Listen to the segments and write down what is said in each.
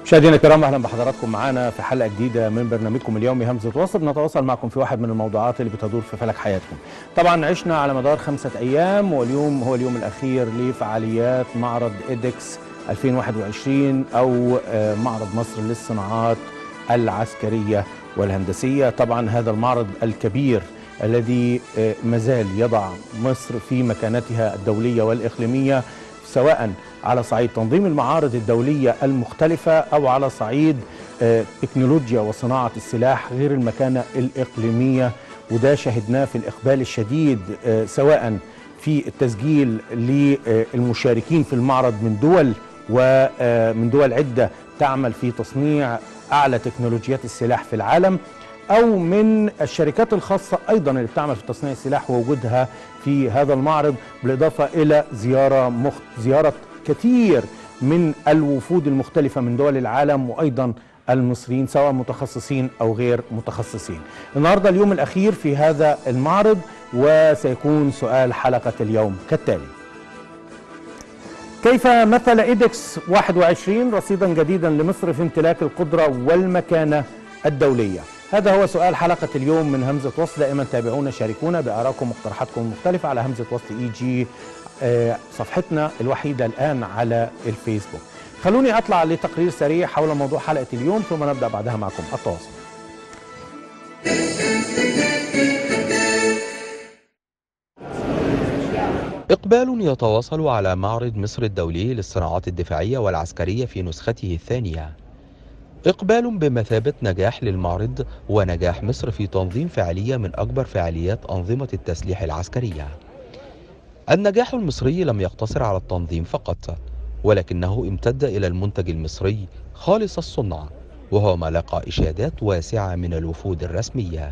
مشاهدينا الكرام اهلا بحضراتكم معانا في حلقه جديده من برنامجكم اليومي همزه وصل نتواصل معكم في واحد من الموضوعات اللي بتدور في فلك حياتكم. طبعا عشنا على مدار خمسه ايام واليوم هو اليوم الاخير لفعاليات معرض ايدكس 2021 او آه، معرض مصر للصناعات العسكريه والهندسيه، طبعا هذا المعرض الكبير الذي آه، مازال يضع مصر في مكانتها الدوليه والاقليميه سواء على صعيد تنظيم المعارض الدولية المختلفة أو على صعيد آه، تكنولوجيا وصناعة السلاح غير المكانة الإقليمية وده شهدناه في الإقبال الشديد آه، سواء في التسجيل للمشاركين في المعرض من دول ومن دول عدة تعمل في تصنيع أعلى تكنولوجيات السلاح في العالم او من الشركات الخاصه ايضا اللي بتعمل في تصنيع السلاح ووجودها في هذا المعرض بالاضافه الى زياره مخت... زياره كثير من الوفود المختلفه من دول العالم وايضا المصريين سواء متخصصين او غير متخصصين. النهارده اليوم الاخير في هذا المعرض وسيكون سؤال حلقه اليوم كالتالي. كيف مثل ايدكس 21 رصيدا جديدا لمصر في امتلاك القدره والمكانه الدوليه؟ هذا هو سؤال حلقة اليوم من همزة وصل دائما تابعونا شاركونا بآرائكم ومقترحاتكم المختلفة على همزة وصل اي جي آه، صفحتنا الوحيدة الآن على الفيسبوك خلوني أطلع لتقرير سريع حول موضوع حلقة اليوم ثم نبدأ بعدها معكم التواصل إقبال يتواصل على معرض مصر الدولي للصناعات الدفاعية والعسكرية في نسخته الثانية إقبال بمثابة نجاح للمعرض ونجاح مصر في تنظيم فعالية من أكبر فعاليات أنظمة التسليح العسكرية النجاح المصري لم يقتصر على التنظيم فقط ولكنه امتد إلى المنتج المصري خالص الصنع وهو ما لقى إشادات واسعة من الوفود الرسمية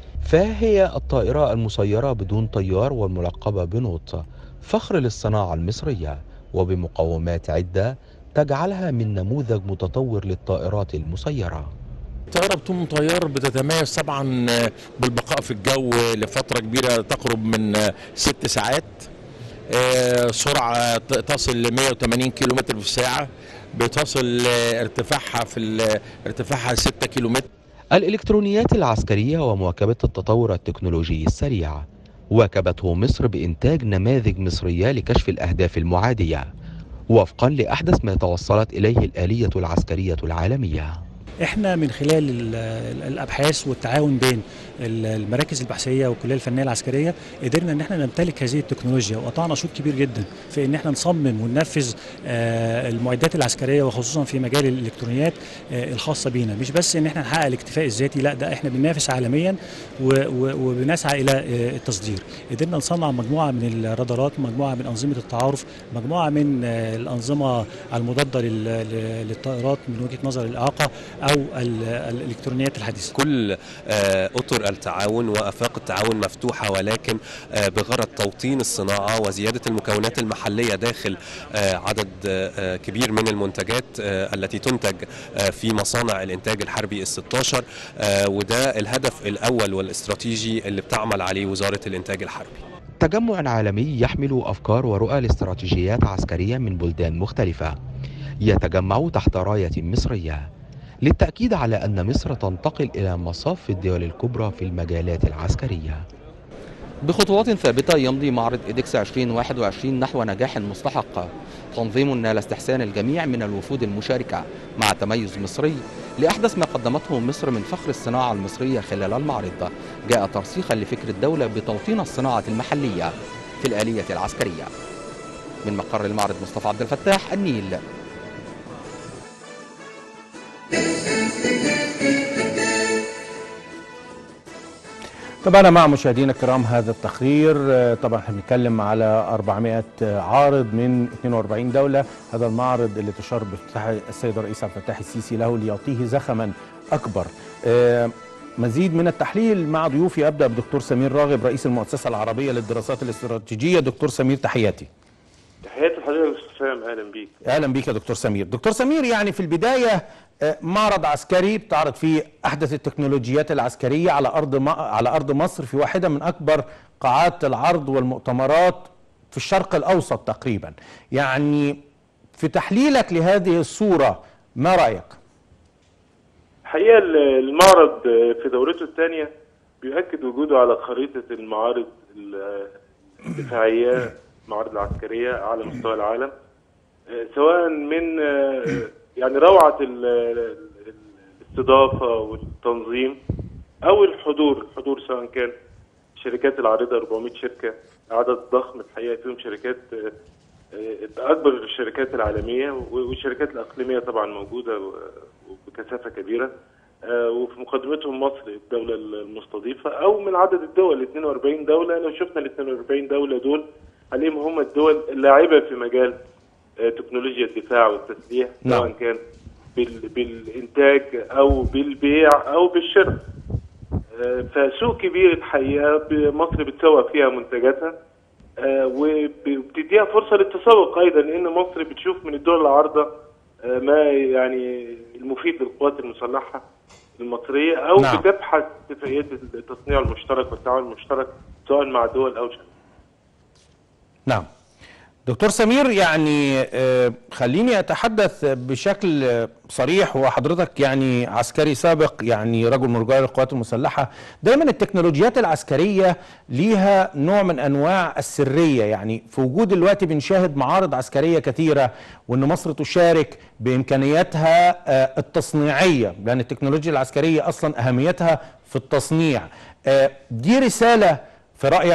فهي الطائرة المسيرة بدون طيار والملقبة بنوط فخر للصناعة المصرية وبمقومات عدة تجعلها من نموذج متطور للطائرات المسيرة الطائرة بدون طيار بتتميز طبعا بالبقاء في الجو لفترة كبيرة تقرب من ست ساعات آه، سرعة ت- تصل ل 180 كيلومتر في الساعة بتصل آه، ارتفاعها في ال- ارتفاعها 6 كيلومتر الإلكترونيات العسكرية ومواكبة التطور التكنولوجي السريع واكبته مصر بإنتاج نماذج مصرية لكشف الأهداف المعادية وفقا لأحدث ما توصلت إليه الآلية العسكرية العالمية احنا من خلال ال- ال- الابحاث والتعاون بين ال- المراكز البحثيه والكليه الفنيه العسكريه قدرنا ان احنا نمتلك هذه التكنولوجيا وقطعنا شوط كبير جدا في ان احنا نصمم وننفذ آه، المعدات العسكريه وخصوصا في مجال الالكترونيات آه، الخاصه بينا مش بس ان احنا نحقق الاكتفاء الذاتي لا ده احنا بننافس عالميا و- و- وبنسعى الى آه، التصدير قدرنا نصنع مجموعه من الرادارات مجموعه من انظمه التعارف مجموعه من آه، الانظمه المضاده لل- ل- للطائرات من وجهه نظر الاعاقه او ال- الالكترونيات الحديثه كل آه، اطر التعاون وافاق التعاون مفتوحه ولكن آه، بغرض توطين الصناعه وزياده المكونات المحليه داخل آه، عدد آه، كبير من المنتجات آه، التي تنتج آه، في مصانع الانتاج الحربي ال 16 آه، وده الهدف الاول والاستراتيجي اللي بتعمل عليه وزاره الانتاج الحربي تجمع عالمي يحمل أفكار ورؤى لاستراتيجيات عسكرية من بلدان مختلفة يتجمع تحت راية مصرية للتأكيد على أن مصر تنتقل إلى مصاف الدول الكبرى في المجالات العسكرية بخطوات ثابتة يمضي معرض إيدكس 2021 نحو نجاح مستحق تنظيم نال استحسان الجميع من الوفود المشاركة مع تميز مصري لأحدث ما قدمته مصر من فخر الصناعة المصرية خلال المعرض جاء ترسيخا لفكر الدولة بتوطين الصناعة المحلية في الآلية العسكرية من مقر المعرض مصطفى عبد الفتاح النيل طبعا مع مشاهدينا الكرام هذا التقرير آه، طبعا احنا بنتكلم على 400 عارض من 42 دولة هذا المعرض اللي تشار بافتتاح السيد الرئيس عبد الفتاح السيسي له ليعطيه زخما أكبر آه، مزيد من التحليل مع ضيوفي أبدأ بدكتور سمير راغب رئيس المؤسسة العربية للدراسات الاستراتيجية دكتور سمير تحياتي تحياتي لحضرتك يا استاذ سام اهلا بيك اهلا بيك يا دكتور سمير دكتور سمير يعني في البدايه آه، معرض عسكري بتعرض فيه احدث التكنولوجيات العسكريه على ارض م- على ارض مصر في واحده من اكبر قاعات العرض والمؤتمرات في الشرق الاوسط تقريبا يعني في تحليلك لهذه الصوره ما رايك الحقيقة ال- المعرض في دورته الثانية بيؤكد وجوده على خريطة المعارض ال- الدفاعية المعارض العسكرية على مستوى العالم آه، سواء من آه، يعني روعة ال- ال- الاستضافة والتنظيم أو الحضور الحضور سواء كان الشركات العارضة 400 شركة عدد ضخم الحقيقة فيهم شركات آه، آه، أكبر الشركات العالمية والشركات الإقليمية طبعا موجودة و- وبكثافة كبيرة آه، وفي مقدمتهم مصر الدولة المستضيفة أو من عدد الدول 42 دولة لو شفنا ال 42 دولة دول عليهم هم الدول اللاعبة في مجال آه، تكنولوجيا الدفاع والتسليح نعم. سواء كان بال- بالإنتاج أو بالبيع أو بالشراء آه، فسوق كبير الحقيقة ب- مصر بتسوق فيها منتجاتها آه، وبتديها فرصة للتسوق أيضا لأن مصر بتشوف من الدول العارضة آه، ما يعني المفيد للقوات المسلحة المصرية أو نعم. بتبحث اتفاقيات التصنيع المشترك والتعاون المشترك سواء مع دول أو شركات نعم دكتور سمير يعني آه، خليني اتحدث بشكل آه، صريح وحضرتك يعني عسكري سابق يعني رجل من رجال القوات المسلحه دايما التكنولوجيات العسكريه ليها نوع من انواع السريه يعني في وجود الوقت بنشاهد معارض عسكريه كثيره وان مصر تشارك بامكانياتها آه، التصنيعيه لان التكنولوجيا العسكريه اصلا اهميتها في التصنيع آه، دي رساله في رايك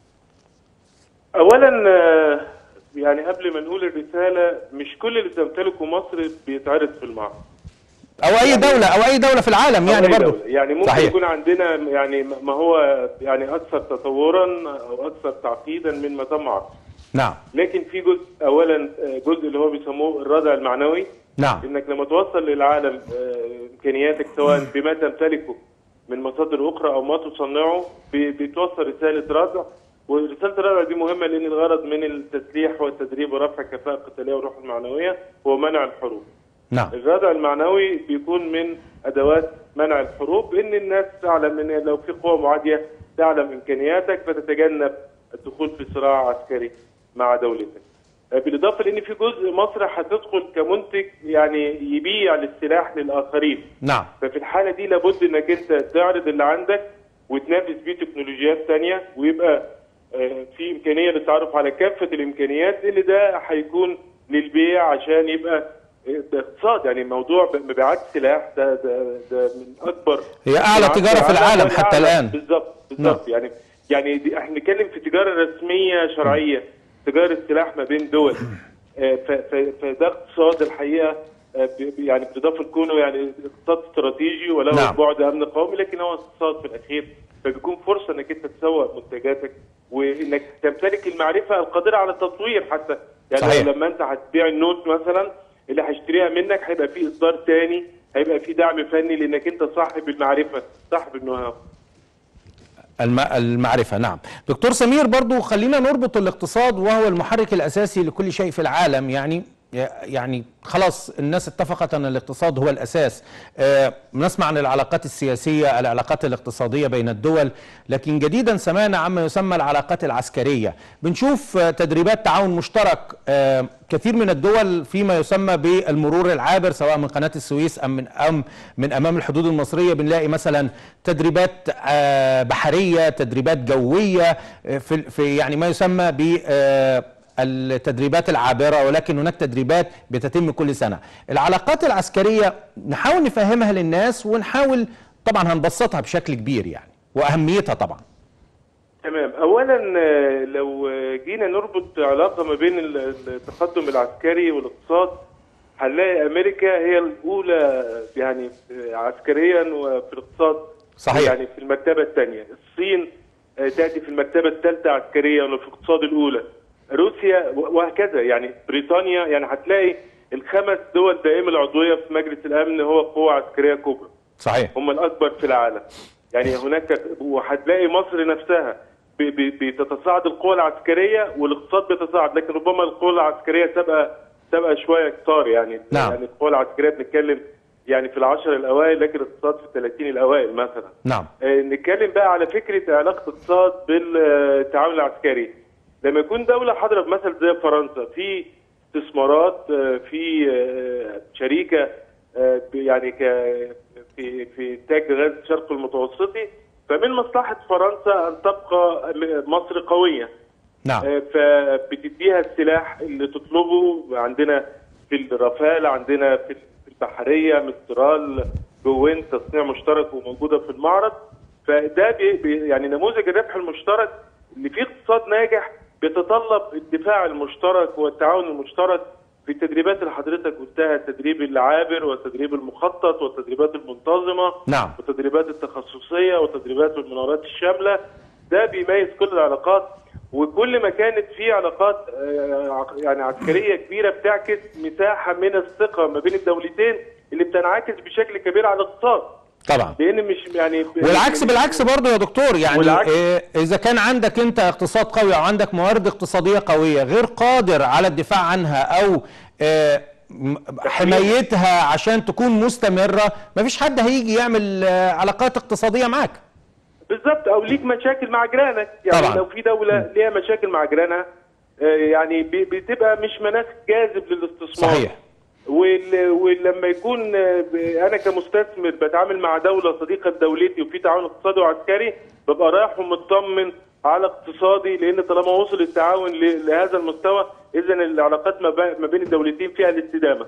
اولا آه، يعني قبل ما نقول الرساله مش كل اللي تمتلكه مصر بيتعرض في المعرض او اي يعني- دوله او اي دوله في العالم يعني أو أي برضو دولة. يعني ممكن صحيح. يكون عندنا يعني ما هو يعني اكثر تطورا او اكثر تعقيدا من ما تم عرضه نعم لكن في جزء اولا آه، جزء اللي هو بيسموه الردع المعنوي نعم انك لما توصل للعالم آه، امكانياتك سواء بما تمتلكه من مصادر اخرى او ما تصنعه ب- بتوصل رساله ردع ورساله الردع دي مهمه لان الغرض من التسليح والتدريب ورفع الكفاءه القتاليه والروح المعنويه هو منع الحروب. نعم الردع المعنوي بيكون من ادوات منع الحروب ان الناس تعلم ان لو في قوه معاديه تعلم امكانياتك فتتجنب الدخول في صراع عسكري مع دولتك. آه، بالاضافه لان في جزء مصر هتدخل كمنتج يعني يبيع السلاح للاخرين. نعم ففي الحاله دي لابد انك انت تعرض اللي عندك وتنافس بيه تكنولوجيات تانية ويبقى آه، في امكانيه للتعرف على كافه الامكانيات اللي ده هيكون للبيع عشان يبقى آه، ده اقتصاد يعني موضوع مبيعات السلاح ده ده ده من اكبر هي أعلى صناعات تجارة في العالم والأعلى. حتى الآن. بالظبط بالظبط يعني يعني دي احنا بنتكلم في تجاره رسميه شرعيه تجاره سلاح ما بين دول آه، ف- ف- فده اقتصاد الحقيقه آه، ب- ب- يعني بالاضافه لكونه يعني اقتصاد استراتيجي وله نعم. بعد امن قومي لكن هو اقتصاد في الاخير فبيكون فرصه انك انت تسوق منتجاتك وانك تمتلك المعرفه القادره على التطوير حتى يعني صحيح. لما انت هتبيع النوت مثلا اللي هيشتريها منك هيبقى فيه اصدار تاني هيبقى فيه دعم فني لانك انت صاحب المعرفه صاحب النو هاو الم... المعرفة نعم دكتور سمير برضو خلينا نربط الاقتصاد وهو المحرك الأساسي لكل شيء في العالم يعني يعني خلاص الناس اتفقت أن الاقتصاد هو الأساس آه نسمع عن العلاقات السياسية العلاقات الاقتصادية بين الدول لكن جديدا سمعنا عما يسمى العلاقات العسكرية بنشوف آه تدريبات تعاون مشترك آه كثير من الدول فيما يسمى بالمرور العابر سواء من قناة السويس أم من أم من أمام الحدود المصرية بنلاقي مثلا تدريبات آه بحرية تدريبات جوية آه في في يعني ما يسمى ب آه التدريبات العابرة ولكن هناك تدريبات بتتم كل سنة العلاقات العسكرية نحاول نفهمها للناس ونحاول طبعا هنبسطها بشكل كبير يعني وأهميتها طبعا تمام اولا آه، لو آه، جينا نربط علاقه ما بين ال- التقدم العسكري والاقتصاد هنلاقي امريكا هي الاولى يعني آه، عسكريا وفي الاقتصاد صحيح. يعني في المرتبه الثانيه الصين آه، تاتي في المرتبه الثالثه عسكريا وفي الاقتصاد الاولى روسيا و- وهكذا يعني بريطانيا يعني هتلاقي الخمس دول دائم العضويه في مجلس الامن هو قوه عسكريه كبرى صحيح هم الاكبر في العالم يعني هناك وهتلاقي مصر نفسها ب- ب- بتتصاعد القوى العسكريه والاقتصاد بيتصاعد لكن ربما القوى العسكريه سابقه سابقه شويه كتار يعني نعم. يعني القوى العسكريه بنتكلم يعني في العشر الاوائل لكن الاقتصاد في الثلاثين الاوائل مثلا نعم آه، نتكلم بقى على فكره علاقه الاقتصاد بالتعاون العسكري لما يكون دوله حاضره بمثل زي فرنسا في استثمارات آه، في آه، شريكه آه، ب- يعني ك في في اتجاه غاز الشرق المتوسطي فمن مصلحه فرنسا ان تبقى م- مصر قويه نعم آه، فبتديها السلاح اللي تطلبه عندنا في الرافال عندنا في في البحريه مسترال جوين تصنيع مشترك وموجوده في المعرض فده بي بي يعني نموذج الربح المشترك اللي فيه اقتصاد ناجح بيتطلب الدفاع المشترك والتعاون المشترك في التدريبات اللي حضرتك قلتها التدريب العابر والتدريب المخطط والتدريبات المنتظمه نعم والتدريبات التخصصيه والتدريبات والمناورات الشامله ده بيميز كل العلاقات وكل ما كانت في علاقات آه، عق- يعني عسكريه كبيره بتعكس مساحه من الثقه ما بين الدولتين اللي بتنعكس بشكل كبير على الاقتصاد طبعا لان مش يعني والعكس بالعكس برضه يا دكتور يعني والعكس. آه، اذا كان عندك انت اقتصاد قوي او عندك موارد اقتصاديه قويه غير قادر على الدفاع عنها او آه، م- حمايتها عشان تكون مستمره مفيش حد هيجي يعمل آه، علاقات اقتصاديه معاك بالظبط او ليك مشاكل مع جيرانك يعني طبعاً. لو في دوله ليها مشاكل مع جيرانها آه، يعني بي- بتبقى مش مناخ جاذب للاستثمار صحيح وال- ولما يكون آه، ب- انا كمستثمر بتعامل مع دوله صديقه لدولتي وفي تعاون اقتصادي وعسكري ببقى رايح ومطمن على اقتصادي لان طالما وصل التعاون ل- لهذا المستوى اذا العلاقات ما با- ما بين الدولتين فيها الاستدامه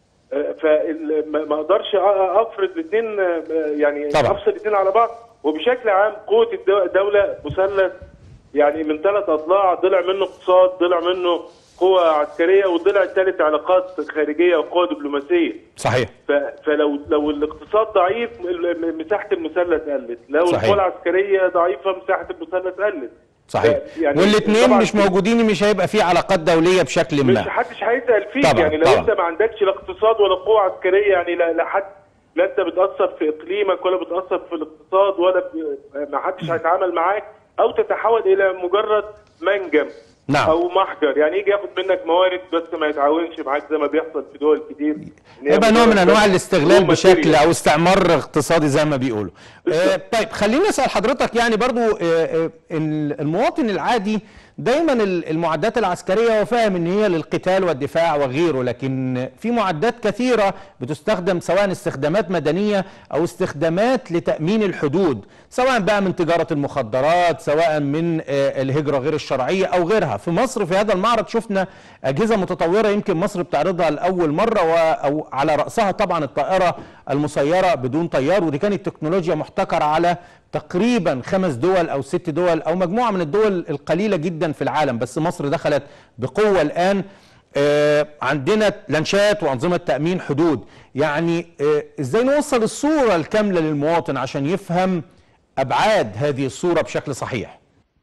فما اقدرش أ- افرض الاثنين يعني طبعا. افصل الاثنين على بعض وبشكل عام قوه الدو- الدوله مثلث يعني من ثلاث اضلاع ضلع منه اقتصاد ضلع منه قوة عسكرية والضلع الثالث علاقات خارجية وقوة دبلوماسية صحيح ف- فلو لو الاقتصاد ضعيف ال- مساحة المثلث قلت لو صحيح. القوة العسكرية ضعيفة مساحة المثلث قلت صحيح ف- يعني والاثنين طبعاً مش في- موجودين مش هيبقى في علاقات دوليه بشكل مش ما حدش هيسال فيك طبعاً، يعني لو طبعاً. انت ما عندكش لا اقتصاد ولا قوه عسكريه يعني لا لا حد لا انت بتاثر في اقليمك ولا بتاثر في الاقتصاد ولا ب- ما حدش هيتعامل معاك او تتحول الى مجرد منجم نعم. او محجر يعني يجي ياخد منك موارد بس ما يتعاونش معاك زي ما بيحصل في دول كتير إن هي يبقى نوع من مجرد انواع بس الاستغلال raw بشكل material. او استعمار اقتصادي زي ما بيقولوا آه طيب خليني اسال حضرتك يعني برضو آه آه ال- المواطن العادي دايما ال- المعدات العسكريه هو فاهم ان هي للقتال والدفاع وغيره لكن في معدات كثيره بتستخدم سواء استخدامات مدنيه او استخدامات لتامين الحدود سواء بقى من تجاره المخدرات سواء من آه الهجره غير الشرعيه او غيرها في مصر في هذا المعرض شفنا اجهزه متطوره يمكن مصر بتعرضها لاول مره و او على راسها طبعا الطائره المسيره بدون طيار ودي كانت تكنولوجيا محتكره على تقريبا خمس دول او ست دول او مجموعه من الدول القليله جدا في العالم بس مصر دخلت بقوه الان آه، عندنا لانشات وانظمه تامين حدود يعني آه، ازاي نوصل الصوره الكامله للمواطن عشان يفهم ابعاد هذه الصوره بشكل صحيح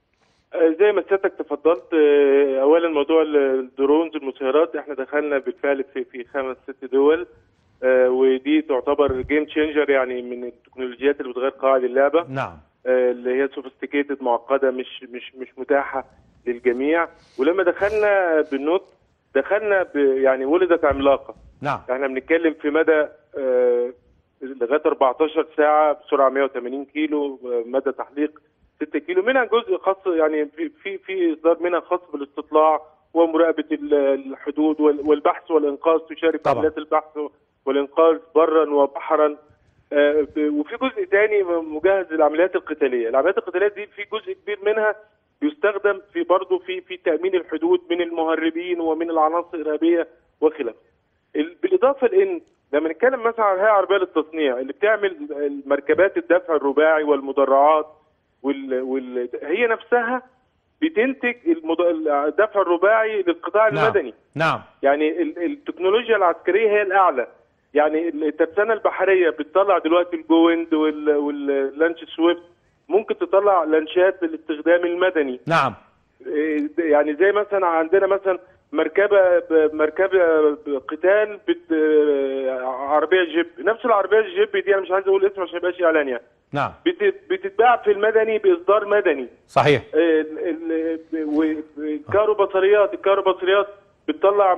آه، زي ما سيادتك تفضلت آه، اولا موضوع الدرونز المسيرات احنا دخلنا بالفعل في في خمس ست دول آه، ودي تعتبر جيم تشينجر يعني من التكنولوجيات اللي بتغير قواعد اللعبه نعم آه، اللي هي سوفيستيكيتد معقده مش مش مش متاحه للجميع ولما دخلنا بالنوت دخلنا ب يعني ولدت عملاقه نعم احنا بنتكلم في مدى آه، لغايه 14 ساعه بسرعه 180 كيلو آه، مدى تحليق 6 كيلو منها جزء خاص يعني في في في اصدار منها خاص بالاستطلاع ومراقبه ال- الحدود وال- والبحث والانقاذ تشارك في طبعا. عمليات البحث والانقاذ برا وبحرا آه، ب- وفي جزء تاني مجهز للعمليات القتاليه، العمليات القتاليه دي في جزء كبير منها بيستخدم في برضه في في تامين الحدود من المهربين ومن العناصر الارهابيه وخلافه. ال- بالاضافه لان لما نتكلم مثلا عن الهيئه العربيه للتصنيع اللي بتعمل المركبات الدفع الرباعي والمدرعات وال... وال... هي نفسها بتنتج المد... الدفع الرباعي للقطاع نعم. المدني نعم يعني ال- التكنولوجيا العسكريه هي الاعلى يعني الترسانه البحريه بتطلع دلوقتي الجويند وال... واللانش سويفت ممكن تطلع لانشات للاستخدام المدني نعم إيه، يعني زي مثلا عندنا مثلا مركبه ب- مركبه قتال بت آه، عربيه جيب نفس العربيه الجيب دي انا مش عايز اقول اسم عشان ما يبقاش اعلان يعني نعم بت- بتتباع في المدني باصدار مدني صحيح ال- ال- و- الكهروباطريات الكهروباطريات بتطلع م-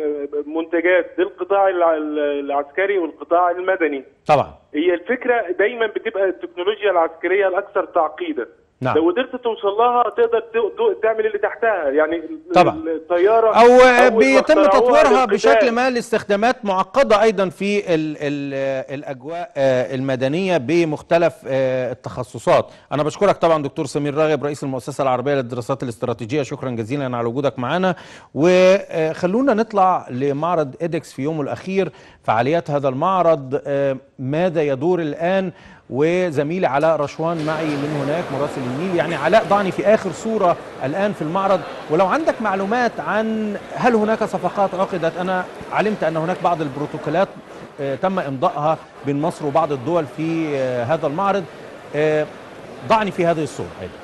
م- منتجات للقطاع الع- العسكري والقطاع المدني طبعا هي الفكره دايما بتبقى التكنولوجيا العسكريه الاكثر تعقيدا نعم. لو قدرت توصل لها تقدر ت- ت- تعمل اللي تحتها يعني ال- طبعا. الطياره او أول ما بيتم اخترعوها تطويرها للقتال. بشكل ما لاستخدامات معقده ايضا في ال ال الاجواء آه، المدنيه بمختلف آه، التخصصات انا بشكرك طبعا دكتور سمير راغب رئيس المؤسسه العربيه للدراسات الاستراتيجيه شكرا جزيلا على وجودك معنا وخلونا نطلع لمعرض ايدكس في يومه الاخير فعاليات هذا المعرض آه، ماذا يدور الان وزميلي علاء رشوان معي من هناك مراسل النيل يعني علاء ضعني في اخر صوره الان في المعرض ولو عندك معلومات عن هل هناك صفقات عقدت انا علمت ان هناك بعض البروتوكولات آه، تم امضائها بين مصر وبعض الدول في آه، هذا المعرض آه، ضعني في هذه الصوره أيضا.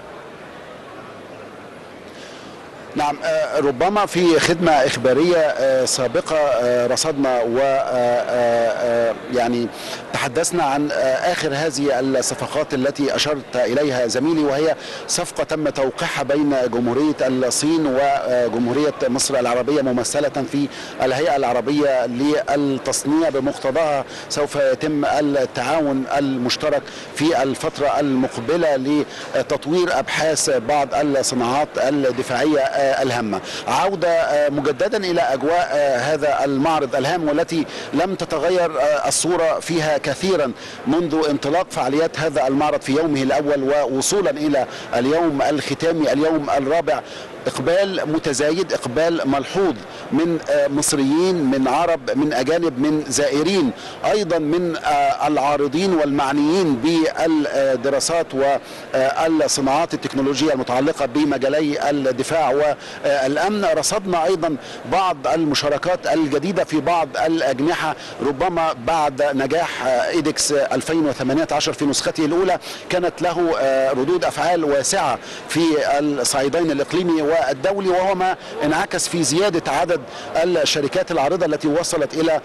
نعم آه، ربما في خدمة إخبارية آه، سابقة آه، رصدنا و آه، آه، يعني تحدثنا عن آه، آخر هذه الصفقات التي أشرت إليها زميلي وهي صفقة تم توقيعها بين جمهورية الصين وجمهورية مصر العربية ممثلة في الهيئة العربية للتصنيع بمقتضاها سوف يتم التعاون المشترك في الفترة المقبلة لتطوير أبحاث بعض الصناعات الدفاعية آه، الهامة عودة آه، مجددا إلى أجواء آه، هذا المعرض الهام والتي لم تتغير آه، الصورة فيها كثيرا منذ انطلاق فعاليات هذا المعرض في يومه الأول ووصولا إلى اليوم الختامي اليوم الرابع اقبال متزايد اقبال ملحوظ من آه، مصريين من عرب من اجانب من زائرين ايضا من آه، العارضين والمعنيين بالدراسات والصناعات التكنولوجيه المتعلقه بمجالي الدفاع والامن رصدنا ايضا بعض المشاركات الجديده في بعض الاجنحه ربما بعد نجاح آه، ايدكس 2018 في نسخته الاولى كانت له آه، ردود افعال واسعه في الصعيدين الاقليمي والدولي وهو ما انعكس في زياده عدد الشركات العارضه التي وصلت الى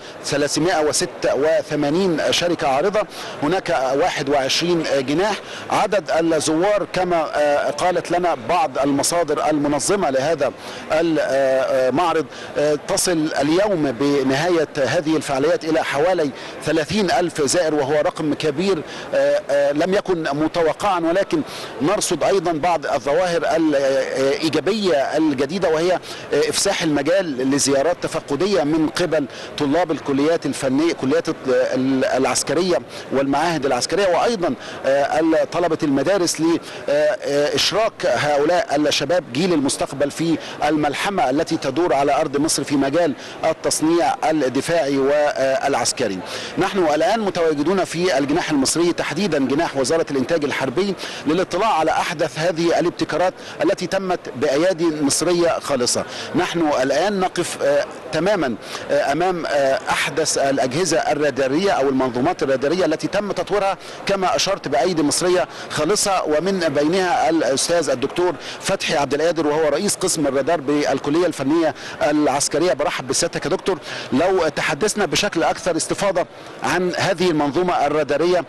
386 شركه عارضه هناك 21 جناح عدد الزوار كما آه، قالت لنا بعض المصادر المنظمه لهذا المعرض آه، تصل اليوم بنهايه هذه الفعاليات الى حوالي 30 ألف زائر وهو رقم كبير آه، آه، لم يكن متوقعا ولكن نرصد أيضا بعض الظواهر الإيجابية الجديدة وهي آه، إفساح المجال لزيارات تفقدية من قبل طلاب الكليات الفنية كليات ال- العسكرية والمعاهد العسكرية وأيضا آه، طلبة المدارس لإشراك هؤلاء الشباب جيل المستقبل في الملحمة التي تدور على أرض مصر في مجال التصنيع الدفاعي والعسكري نحن الآن متواجدون في الجناح المصري تحديدا جناح وزارة الإنتاج الحربي للاطلاع على أحدث هذه الابتكارات التي تمت بأيادي مصرية خالصة نحن الآن نقف آه، تماما آه، أمام آه، أحدث الأجهزة الرادارية أو المنظومات الرادارية التي تم تطويرها كما أشرت بأيدي مصرية خالصة ومن بينها الأستاذ الدكتور فتحي عبد القادر وهو رئيس قسم الرادار بالكلية الفنية العسكرية برحب بسيادتك يا دكتور لو تحدثنا بشكل أكثر استفاضة عن هذه المنظومة الرادارية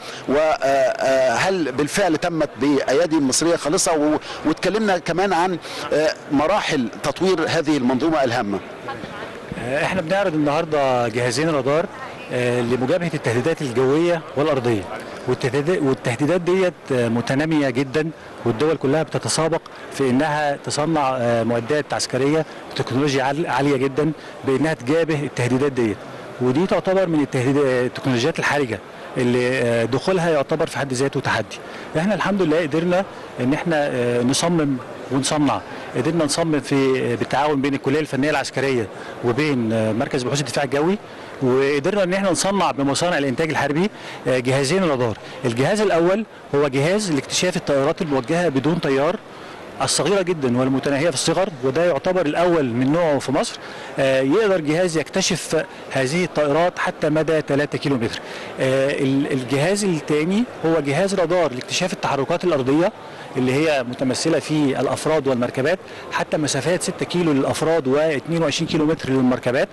وهل بالفعل تمت بأيادي مصرية خالصة و- واتكلمنا كمان عن آه، مراحل تطوير هذه المنظومة الهامة آه، احنا بنعرض النهارده جهازين رادار آه، لمجابهه التهديدات الجويه والارضيه والتهديدات والتهديدات ديت آه، متناميه جدا والدول كلها بتتسابق في انها تصنع آه، معدات عسكريه بتكنولوجيا عال- عاليه جدا بانها تجابه التهديدات ديت ودي تعتبر من التهديد- التكنولوجيات الحرجه اللي آه، دخولها يعتبر في حد ذاته تحدي احنا الحمد لله قدرنا ان احنا آه، نصمم ونصنع قدرنا نصمم في بالتعاون بين الكليه الفنيه العسكريه وبين آه، مركز بحوث الدفاع الجوي وقدرنا ان احنا نصنع بمصانع الانتاج الحربي آه، جهازين رادار الجهاز الاول هو جهاز لاكتشاف الطائرات الموجهه بدون طيار الصغيرة جدا والمتناهية في الصغر وده يعتبر الأول من نوعه في مصر آه، يقدر جهاز يكتشف هذه الطائرات حتى مدى 3 كيلو متر آه، ال- الجهاز الثاني هو جهاز رادار لاكتشاف التحركات الأرضية اللي هي متمثلة في الأفراد والمركبات حتى مسافات 6 كيلو للأفراد و22 كيلو متر للمركبات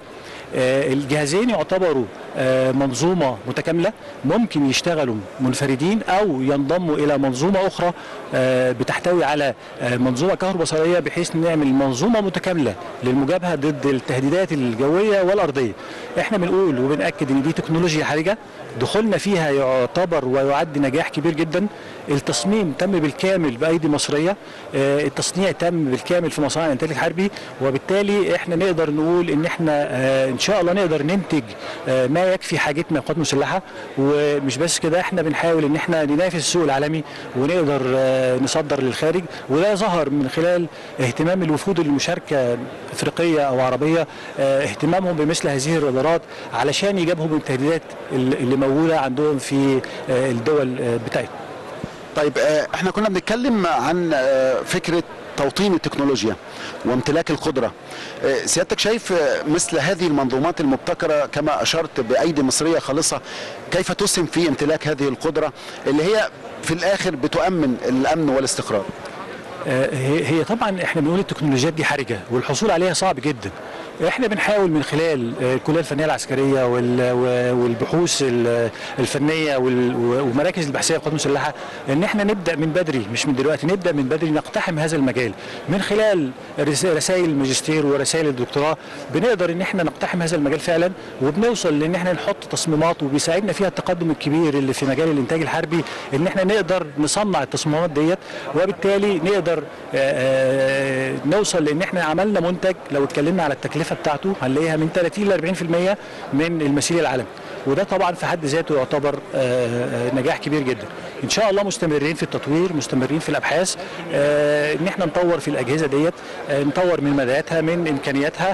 آه، الجهازين يعتبروا آه، منظومه متكامله ممكن يشتغلوا منفردين او ينضموا الى منظومه اخرى آه، بتحتوي على آه، منظومه كهربائيه بحيث نعمل منظومه متكامله للمجابهه ضد التهديدات الجويه والارضيه. احنا بنقول وبناكد ان دي تكنولوجيا حرجه دخولنا فيها يعتبر ويعد نجاح كبير جدا التصميم تم بالكامل بايدي مصريه آه، التصنيع تم بالكامل في مصانع الانتاج الحربي وبالتالي احنا نقدر نقول ان احنا آه، ان شاء الله نقدر ننتج آه، ما يكفي حاجتنا القوات المسلحه ومش بس كده احنا بنحاول ان احنا ننافس السوق العالمي ونقدر آه، نصدر للخارج وده ظهر من خلال اهتمام الوفود المشاركه افريقيه او عربيه آه، اهتمامهم بمثل هذه الرادارات علشان يجابهوا من التهديدات اللي موجوده عندهم في آه، الدول آه، بتاعتهم طيب آه، احنا كنا بنتكلم عن آه، فكره توطين التكنولوجيا وامتلاك القدره آه، سيادتك شايف آه، مثل هذه المنظومات المبتكره كما اشرت بايدي مصريه خالصه كيف تسهم في امتلاك هذه القدره اللي هي في الاخر بتؤمن الامن والاستقرار آه، هي هي طبعا احنا بنقول التكنولوجيات دي حرجه والحصول عليها صعب جدا احنا بنحاول من خلال آه، الكليه الفنيه العسكريه وال- و- والبحوث ال- الفنيه وال- ومراكز البحثيه للقوات المسلحه ان احنا نبدا من بدري مش من دلوقتي نبدا من بدري نقتحم هذا المجال من خلال رس- رسائل الماجستير ورسائل الدكتوراه بنقدر ان احنا نقتحم هذا المجال فعلا وبنوصل لان احنا نحط تصميمات وبيساعدنا فيها التقدم الكبير اللي في مجال الانتاج الحربي ان احنا نقدر نصنع التصميمات ديت وبالتالي نقدر آه، آه، نوصل لان احنا عملنا منتج لو اتكلمنا على التكلفه بتاعته هنلاقيها من 30 ل 40% من المثيل العالمي وده طبعا في حد ذاته يعتبر آه، آه، نجاح كبير جدا ان شاء الله مستمرين في التطوير مستمرين في الابحاث آه، ان احنا نطور في الاجهزه ديت آه، نطور من مداياتها من امكانياتها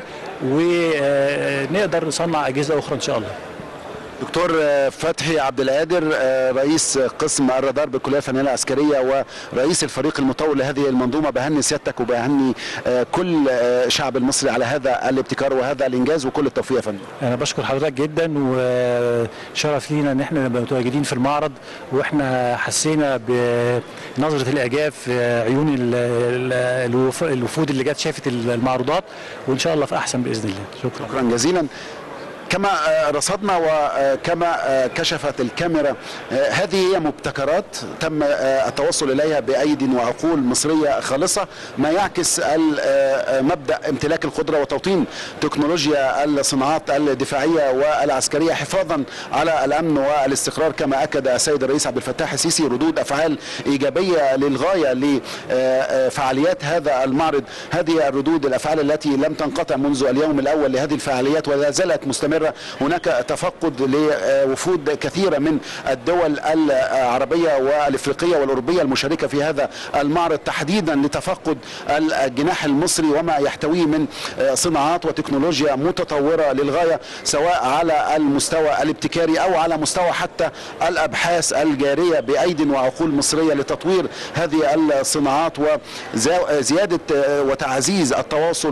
ونقدر نصنع اجهزه اخرى ان شاء الله دكتور آه، فتحي عبد القادر آه، رئيس قسم الرادار بالكليه الفنيه العسكريه ورئيس الفريق المطور لهذه المنظومه بهني سيادتك وبهني آه، كل آه، الشعب المصري على هذا الابتكار وهذا الانجاز وكل التوفيق يا فندم انا بشكر حضرتك جدا وشرف لينا ان احنا نبقى متواجدين في المعرض واحنا حسينا بنظره الاعجاب في عيون ال- ال- الوف- الوفود اللي جت شافت المعروضات وان شاء الله في احسن باذن الله شكرا شكرا جزيلا كما آه، رصدنا وكما آه، كشفت الكاميرا آه، هذه هي مبتكرات تم آه، التوصل اليها بايد وعقول مصريه خالصه ما يعكس ال- آه، مبدا امتلاك القدره وتوطين تكنولوجيا الصناعات الدفاعيه والعسكريه حفاظا على الامن والاستقرار كما اكد السيد الرئيس عبد الفتاح السيسي ردود افعال ايجابيه للغايه لفعاليات هذا المعرض هذه الردود الافعال التي لم تنقطع منذ اليوم الاول لهذه الفعاليات ولا زالت مستمره هناك تفقد لوفود كثيره من الدول العربيه والافريقيه والاوروبيه المشاركه في هذا المعرض تحديدا لتفقد الجناح المصري وما يحتويه من صناعات وتكنولوجيا متطوره للغايه سواء على المستوى الابتكاري او على مستوى حتى الابحاث الجاريه بايد وعقول مصريه لتطوير هذه الصناعات وزياده وتعزيز التواصل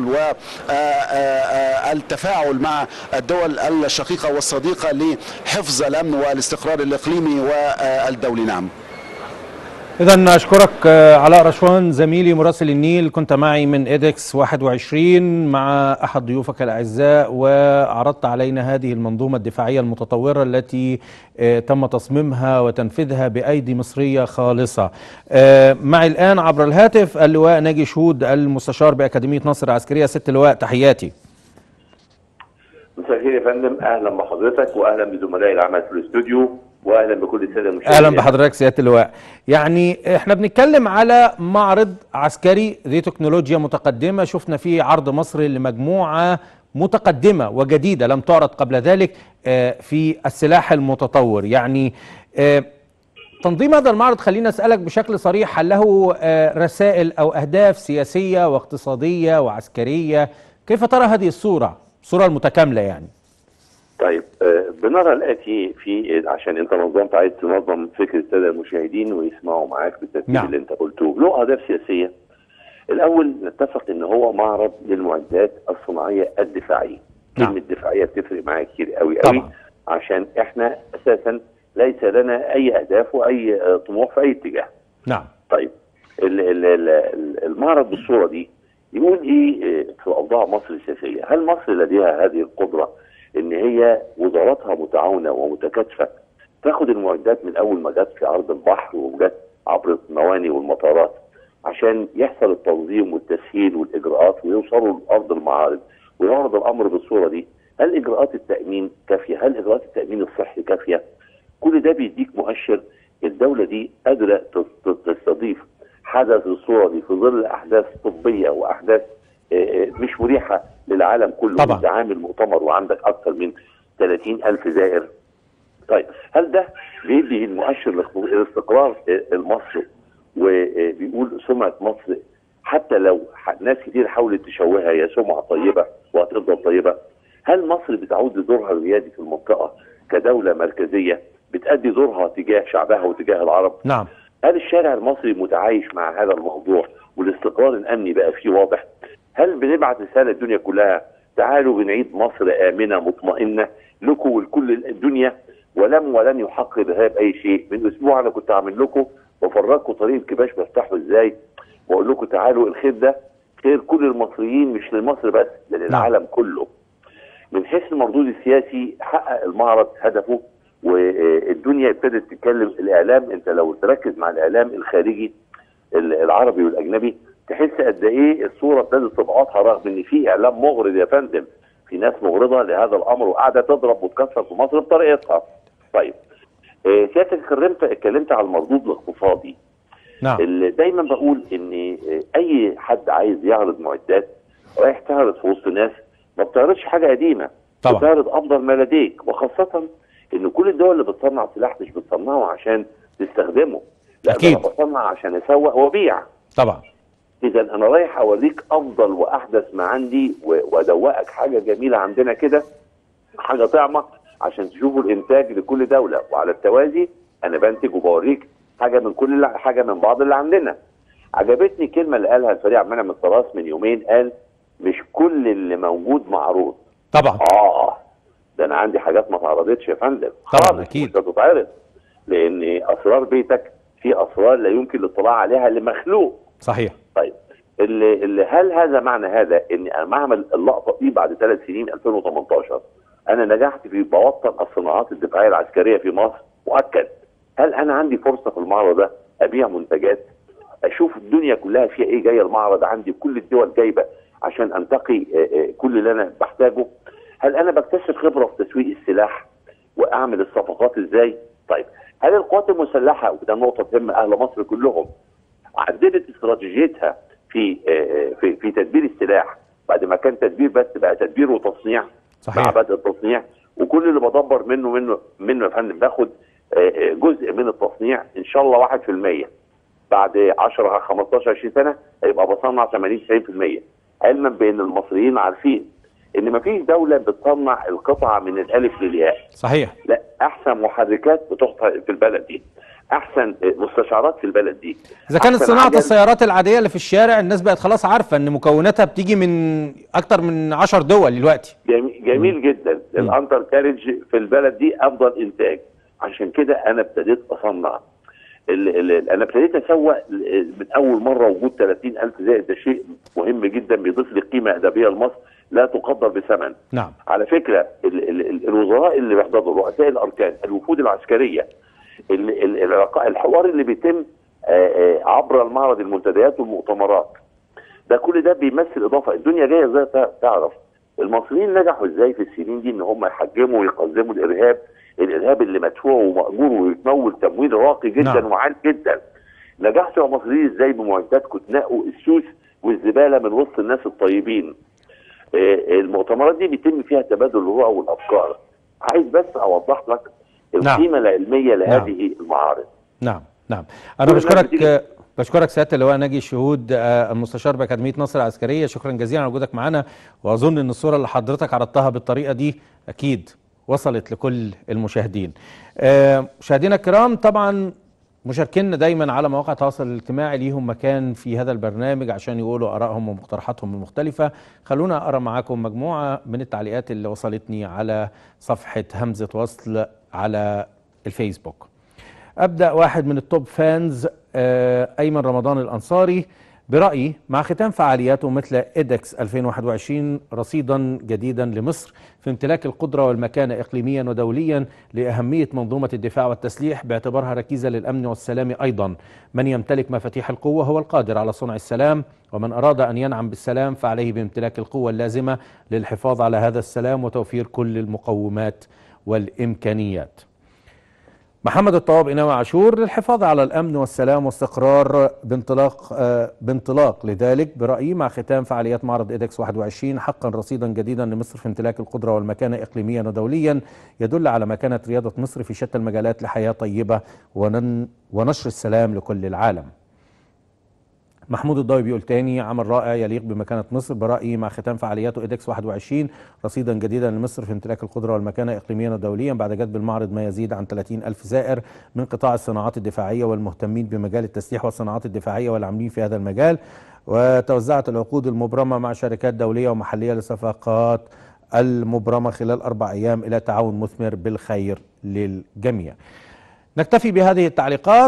والتفاعل مع الدول الشقيقه والصديقه لحفظ الامن والاستقرار الاقليمي والدولي نعم إذا أشكرك آه، علاء رشوان زميلي مراسل النيل كنت معي من إيدكس 21 مع أحد ضيوفك الأعزاء وعرضت علينا هذه المنظومة الدفاعية المتطورة التي آه، تم تصميمها وتنفيذها بأيدي مصرية خالصة آه، معي الآن عبر الهاتف اللواء ناجي شهود المستشار بأكاديمية نصر العسكرية ست لواء تحياتي مساء الخير يا فندم اهلا بحضرتك واهلا بزملائي العمل في الاستوديو واهلا بكل الساده المشاهدين اهلا بحضرتك سياده اللواء يعني احنا بنتكلم على معرض عسكري ذي تكنولوجيا متقدمه شفنا فيه عرض مصري لمجموعه متقدمه وجديده لم تعرض قبل ذلك آه، في السلاح المتطور يعني آه، تنظيم هذا المعرض خلينا اسالك بشكل صريح هل له آه، رسائل او اهداف سياسيه واقتصاديه وعسكريه كيف ترى هذه الصوره الصوره المتكامله يعني طيب آه، بنرى الاتي في عشان انت نظمت عايز تنظم فكر الساده المشاهدين ويسمعوا معاك بالترتيب نعم. اللي انت قلته له اهداف سياسيه الاول نتفق ان هو معرض للمعدات الصناعيه الدفاعيه نعم. كلمه دفاعيه بتفرق معايا كتير قوي قوي طبعا. عشان احنا اساسا ليس لنا اي اهداف واي آه، طموح في اي اتجاه نعم طيب ال- ال- ال- المعرض بالصوره دي يقول ايه آه، في اوضاع مصر السياسيه؟ هل مصر لديها هذه القدره ان هي وزاراتها متعاونه ومتكاتفه تاخد المعدات من اول ما جت في ارض البحر وجت عبر المواني والمطارات عشان يحصل التنظيم والتسهيل والاجراءات ويوصلوا لارض المعارض ويعرض الامر بالصوره دي هل اجراءات التامين كافيه؟ هل اجراءات التامين الصحي كافيه؟ كل ده بيديك مؤشر الدوله دي قادره تس- تستضيف حدث الصوره دي في ظل احداث طبيه واحداث آه، آه، مش مريحه للعالم كله طبعا. انت عامل مؤتمر وعندك اكثر من 30 الف زائر طيب هل ده بيدي المؤشر لاخت- لاستقرار آه، المصري وبيقول سمعه مصر حتى لو ح- ناس كتير حاولت تشوهها هي سمعه طيبه وهتفضل طيبه هل مصر بتعود لدورها الريادي في المنطقه كدوله مركزيه بتأدي دورها تجاه شعبها وتجاه العرب نعم هل الشارع المصري متعايش مع هذا الموضوع والاستقرار الامني بقى فيه واضح هل بنبعت رساله الدنيا كلها تعالوا بنعيد مصر امنه مطمئنه لكم ولكل الدنيا ولم ولن يحقق ذهاب اي شيء من اسبوع انا كنت عامل لكم بفرجكم طريق الكباش بفتحه ازاي واقول لكم تعالوا الخير ده خير كل المصريين مش لمصر بس ده للعالم كله من حيث المردود السياسي حقق المعرض هدفه والدنيا ابتدت تتكلم الاعلام انت لو تركز مع الاعلام الخارجي ال- العربي والاجنبي تحس قد ايه الصوره ابتدت تبعطها رغم ان في اعلام مغرض يا فندم في ناس مغرضه لهذا الامر وقاعده تضرب وتكسر في مصر بطريقتها. طيب آه، سيادتك اتكلمت اتكلمت على المردود الاقتصادي نعم اللي دايما بقول ان اي حد عايز يعرض معدات رايح تعرض في وسط ناس ما بتعرضش حاجه قديمه طبعا. بتعرض افضل ما لديك وخاصه ان كل الدول اللي بتصنع سلاح مش بتصنعه عشان تستخدمه لا ده أكيد. انا بصنع عشان اسوق وابيع طبعا اذا انا رايح اوريك افضل واحدث ما عندي و- وادوقك حاجه جميله عندنا كده حاجه طعمه عشان تشوفوا الانتاج لكل دوله وعلى التوازي انا بنتج وبوريك حاجه من كل اللي حاجه من بعض اللي عندنا عجبتني الكلمه اللي قالها الفريق عبد المنعم الطراس من يومين قال مش كل اللي موجود معروض طبعا اه ده انا عندي حاجات ما اتعرضتش يا فندم طبعاً، خالص أكيد. مش هتتعرض لان اسرار بيتك في اسرار لا يمكن الاطلاع عليها لمخلوق صحيح طيب اللي اللي هل هذا معنى هذا ان انا بعمل اللقطه دي بعد ثلاث سنين 2018 انا نجحت في بوطن الصناعات الدفاعيه العسكريه في مصر مؤكد هل انا عندي فرصه في المعرض ده ابيع منتجات اشوف الدنيا كلها فيها ايه جايه المعرض عندي كل الدول جايبه عشان انتقي آه، آه، كل اللي انا بحتاجه هل انا بكتسب خبره في تسويق السلاح واعمل الصفقات ازاي طيب هل القوات المسلحه وده نقطه تهم اهل مصر كلهم عدلت استراتيجيتها في آه، في في تدبير السلاح بعد ما كان تدبير بس بقى تدبير وتصنيع صحيح. مع بدء التصنيع وكل اللي بدبر منه منه منه يا فندم باخد آه، آه، جزء من التصنيع ان شاء الله 1% بعد 10 15 20 سنه هيبقى بصنع 80 90% علما بان المصريين عارفين ان مفيش دوله بتصنع القطعه من الالف للياء صحيح لا احسن محركات بتحط في البلد دي احسن مستشعرات في البلد دي اذا كانت أحسن صناعه عجل- السيارات العاديه اللي في الشارع الناس بقت خلاص عارفه ان مكوناتها بتيجي من اكتر من 10 دول دلوقتي جميل, جميل جدا الانتر كارج في البلد دي افضل انتاج عشان كده انا ابتديت اصنع ال ال انا ابتديت اسوق ل- من اول مره وجود 30000 زائد ده شيء مهم جدا بيضيف لي قيمه ادبيه لمصر لا تقدر بثمن نعم على فكره ال ال ال الوزراء اللي بيحضروا رؤساء الاركان الوفود العسكريه ال ال العلاقة- الحوار اللي بيتم آه، آه، عبر المعرض المنتديات والمؤتمرات ده كل ده بيمثل اضافه الدنيا جايه ازاي تع- تعرف المصريين نجحوا ازاي في السنين دي ان هم يحجموا ويقزموا الارهاب الارهاب اللي مدفوع ومأجور ويتمول تمويل راقي جدا نعم. وعال جدا نجحتوا يا مصريين ازاي بمعداتكم تنقوا السوس والزباله من وسط الناس الطيبين آه، المؤتمرات دي بيتم فيها تبادل الرؤى والافكار عايز بس اوضح لك نعم. القيمه العلميه لهذه المعارض نعم نعم انا كل الناس بشكرك بتيجي- بشكرك سياده اللواء ناجي الشهود آه، المستشار باكاديميه نصر العسكريه شكرا جزيلا على وجودك معنا واظن ان الصوره اللي حضرتك عرضتها بالطريقه دي اكيد وصلت لكل المشاهدين آه، مشاهدينا الكرام طبعا مشاركينا دايما على مواقع التواصل الاجتماعي ليهم مكان في هذا البرنامج عشان يقولوا ارائهم ومقترحاتهم المختلفه خلونا اقرا معاكم مجموعه من التعليقات اللي وصلتني على صفحه همزه وصل على الفيسبوك ابدا واحد من التوب فانز آه، ايمن رمضان الانصاري برأيي مع ختام فعالياته مثل إيدكس 2021 رصيدا جديدا لمصر في امتلاك القدرة والمكانة إقليميا ودوليا لأهمية منظومة الدفاع والتسليح باعتبارها ركيزة للأمن والسلام أيضا من يمتلك مفاتيح القوة هو القادر على صنع السلام ومن أراد أن ينعم بالسلام فعليه بامتلاك القوة اللازمة للحفاظ على هذا السلام وتوفير كل المقومات والإمكانيات محمد الطواب إناوي عاشور للحفاظ على الأمن والسلام واستقرار بانطلاق آه بانطلاق لذلك برأيي مع ختام فعاليات معرض إيدكس 21 حقا رصيدا جديدا لمصر في امتلاك القدرة والمكانة إقليميا ودوليا يدل على مكانة رياضة مصر في شتى المجالات لحياة طيبة ونن ونشر السلام لكل العالم محمود الضوي بيقول تاني عمل رائع يليق بمكانة مصر برأيي مع ختام فعالياته إيدكس 21 رصيدا جديدا لمصر في امتلاك القدرة والمكانة إقليميا ودوليا بعد جذب المعرض ما يزيد عن 30 ألف زائر من قطاع الصناعات الدفاعية والمهتمين بمجال التسليح والصناعات الدفاعية والعاملين في هذا المجال وتوزعت العقود المبرمة مع شركات دولية ومحلية لصفقات المبرمة خلال أربع أيام إلى تعاون مثمر بالخير للجميع نكتفي بهذه التعليقات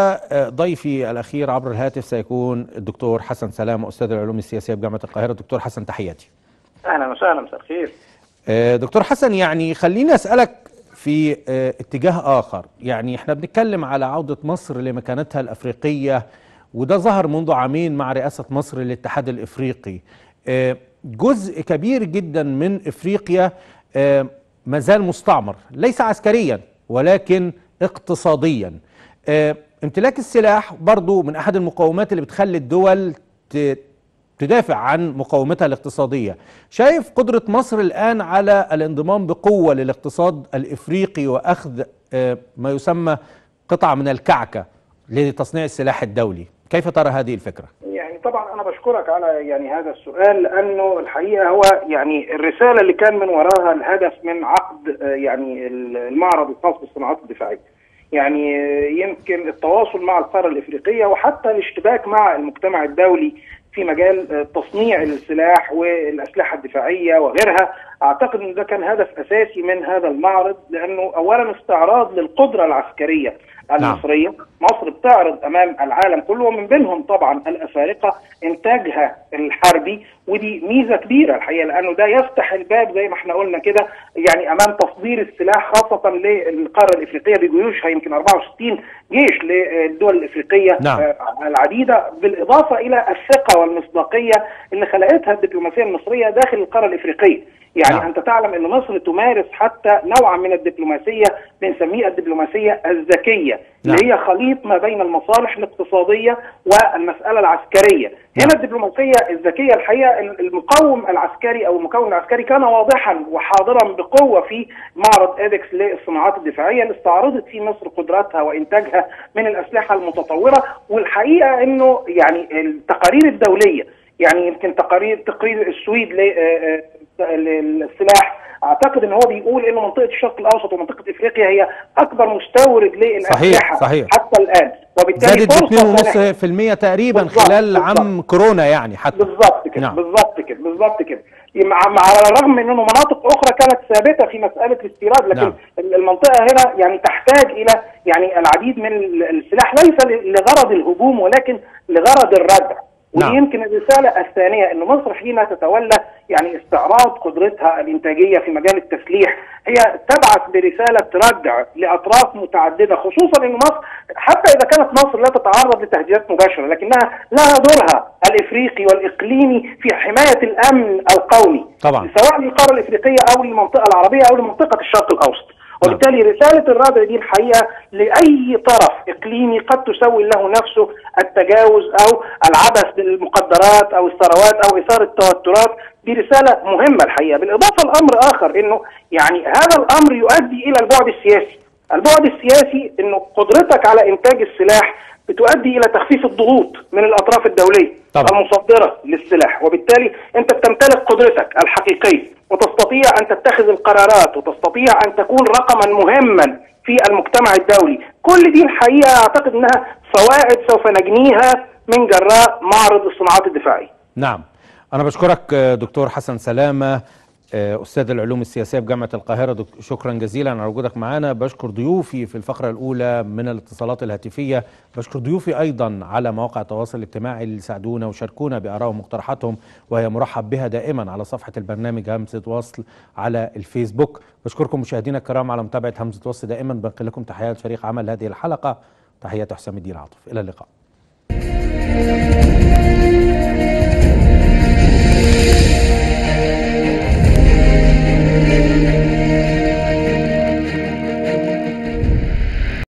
وضيفي الأخير عبر الهاتف سيكون الدكتور حسن سلامة أستاذ العلوم السياسية بجامعة القاهرة دكتور حسن تحياتي اهلا وسهلا مساء الخير آه، دكتور حسن يعني خليني أسألك في آه، اتجاه آخر يعني احنا بنتكلم على عودة مصر لمكانتها الأفريقية وده ظهر منذ عامين مع رئاسة مصر للاتحاد الإفريقي آه، جزء كبير جدا من إفريقيا آه، مازال مستعمر ليس عسكريا ولكن اقتصاديا آه، امتلاك السلاح برضو من أحد المقومات اللي بتخلي الدول ت- تدافع عن مقاومتها الاقتصادية شايف قدرة مصر الآن على الانضمام بقوة للاقتصاد الإفريقي وأخذ آه، ما يسمى قطعة من الكعكة لتصنيع السلاح الدولي كيف ترى هذه الفكرة؟ يعني طبعا انا بشكرك على يعني هذا السؤال لانه الحقيقه هو يعني الرساله اللي كان من وراها الهدف من عقد آه، يعني المعرض الخاص بالصناعات الدفاعيه. يعني آه، يمكن التواصل مع القاره الافريقيه وحتى الاشتباك مع المجتمع الدولي في مجال آه، تصنيع السلاح والاسلحه الدفاعيه وغيرها اعتقد ان ده كان هدف اساسي من هذا المعرض لانه اولا استعراض للقدره العسكريه المصريه مصر بتعرض امام العالم كله ومن بينهم طبعا الافارقه انتاجها الحربي ودي ميزه كبيره الحقيقه لانه ده يفتح الباب زي ما احنا قلنا كده يعني امام تصدير السلاح خاصه للقاره الافريقيه بجيوشها يمكن 64 جيش للدول الافريقيه نعم. آه، العديده بالاضافه الى الثقه والمصداقيه اللي خلقتها الدبلوماسيه المصريه داخل القاره الافريقيه يعني نعم. انت تعلم ان مصر تمارس حتى نوعا من الدبلوماسيه بنسميها الدبلوماسيه الذكيه نعم. اللي هي خليط ما بين المصالح الاقتصاديه والمساله العسكريه هنا نعم. الدبلوماسيه الذكيه الحقيقه المقوم العسكري او المكون العسكري كان واضحا وحاضرا بقوه في معرض ادكس للصناعات الدفاعيه اللي استعرضت فيه مصر قدراتها وانتاجها من الاسلحه المتطوره والحقيقه انه يعني التقارير الدوليه يعني يمكن تقارير تقرير السويد ل- آه، آه، للسلاح اعتقد ان هو بيقول ان منطقه الشرق الاوسط ومنطقه افريقيا هي اكبر مستورد للاسلحه صحيح، صحيح. حتى الان وبالتالي زادت فرصة سنة- ب 2.5% تقريبا بالظبط، خلال بالظبط. عام كورونا يعني حتى بالظبط كده نعم. بالظبط كده بالظبط كده مع مع على الرغم من انه مناطق اخرى كانت ثابته في مساله الاستيراد لكن نعم. المنطقه هنا يعني تحتاج الى يعني العديد من ال- السلاح ليس ل- لغرض الهجوم ولكن لغرض الردع ودي نعم. يمكن الرساله الثانيه ان مصر حين تتولى يعني استعراض قدرتها الانتاجيه في مجال التسليح هي تبعث برساله تردع لاطراف متعدده خصوصا ان مصر حتى اذا كانت مصر لا تتعرض لتهديدات مباشره لكنها لها دورها الافريقي والاقليمي في حمايه الامن القومي طبعا سواء للقاره الافريقيه او للمنطقه العربيه او لمنطقه الشرق الاوسط وبالتالي رسالة الردع دي الحقيقة لأي طرف إقليمي قد تسوي له نفسه التجاوز أو العبث بالمقدرات أو الثروات أو إثارة التوترات دي رسالة مهمة الحقيقة بالإضافة لأمر آخر إنه يعني هذا الأمر يؤدي إلى البعد السياسي البعد السياسي إنه قدرتك على إنتاج السلاح بتؤدي إلى تخفيف الضغوط من الأطراف الدولية طبعا. المصدرة للسلاح وبالتالي أنت بتمتلك قدرتك الحقيقية وتستطيع أن تتخذ القرارات وتستطيع أن تكون رقما مهما في المجتمع الدولي كل دي الحقيقة أعتقد أنها فوائد سوف نجنيها من جراء معرض الصناعات الدفاعية نعم أنا بشكرك آه، دكتور حسن سلامة آه، استاذ العلوم السياسيه بجامعه القاهره دك- شكرا جزيلا على وجودك معنا بشكر ضيوفي في الفقره الاولى من الاتصالات الهاتفيه بشكر ضيوفي ايضا على مواقع التواصل الاجتماعي اللي ساعدونا وشاركونا بارائهم ومقترحاتهم وهي مرحب بها دائما على صفحه البرنامج همزه وصل على الفيسبوك بشكركم مشاهدينا الكرام على متابعه همزه وصل دائما بنقل لكم تحيات فريق عمل هذه الحلقه تحيات حسام الدين عاطف الى اللقاء